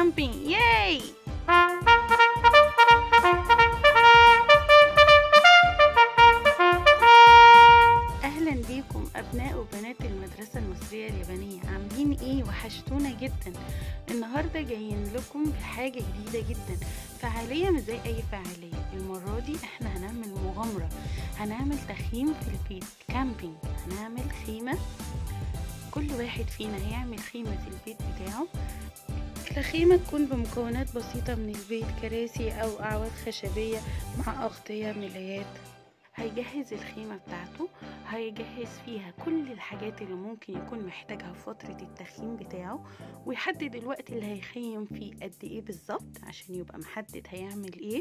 كامبينج ياي اهلا بيكم ابناء وبنات المدرسه المصريه اليابانيه عاملين ايه وحشتونا جدا النهارده جايين لكم بحاجه جديده جدا فعاليه مش زي اي فعاليه المره دي احنا هنعمل مغامره هنعمل تخييم في البيت كامبينج هنعمل خيمه كل واحد فينا هيعمل خيمه في البيت بتاعه الخيمة تكون بمكونات بسيطة من البيت كراسي أو أعواد خشبية مع أغطية ملايات هيجهز الخيمة بتاعته هيجهز فيها كل الحاجات اللي ممكن يكون محتاجها في فترة التخييم بتاعه ويحدد الوقت اللي هيخيم فيه قد ايه بالظبط عشان يبقى محدد هيعمل ايه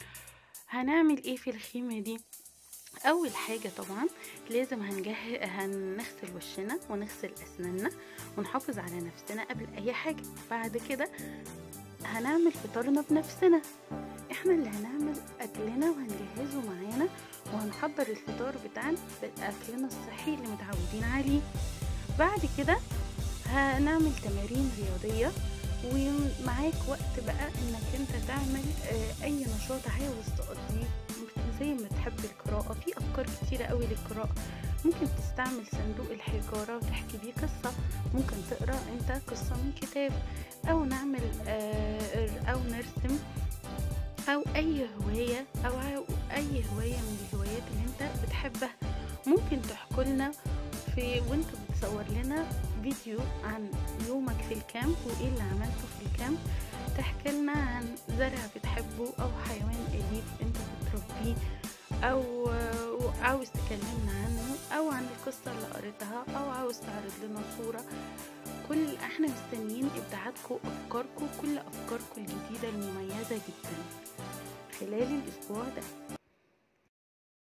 هنعمل ايه في الخيمة دي اول حاجة طبعا لازم هنجهز هنغسل وشنا ونغسل اسناننا ونحافظ على نفسنا قبل اي حاجة بعد كده هنعمل فطارنا بنفسنا احنا اللي هنعمل اكلنا وهنجهزه معانا وهنحضر الفطار بتاعنا باكلنا الصحي اللي متعودين عليه بعد كده هنعمل تمارين رياضية ومعاك وقت بقى انك انت تعمل اي نشاط عاوز تقضيه زي ما تحب القراءة في أفكار كتيرة قوي للقراءة ممكن تستعمل صندوق الحجارة وتحكي بيه قصة ممكن تقرأ انت قصة من كتاب أو نعمل أو نرسم أو أي هواية أو أي هواية من الهوايات اللي انت بتحبها ممكن تحكوا لنا في وانت بتصور لنا فيديو عن يومك في الكامب وايه اللي عملته في الكامب تحكي لنا عن زرع بتحبه او حيوان اليف انت بتربيه او عاوز تكلمنا عنه او عن القصة اللي قريتها او عاوز تعرض لنا صورة كل احنا مستنيين ابداعاتكم افكاركم كل افكاركم الجديدة المميزة جدا خلال الاسبوع ده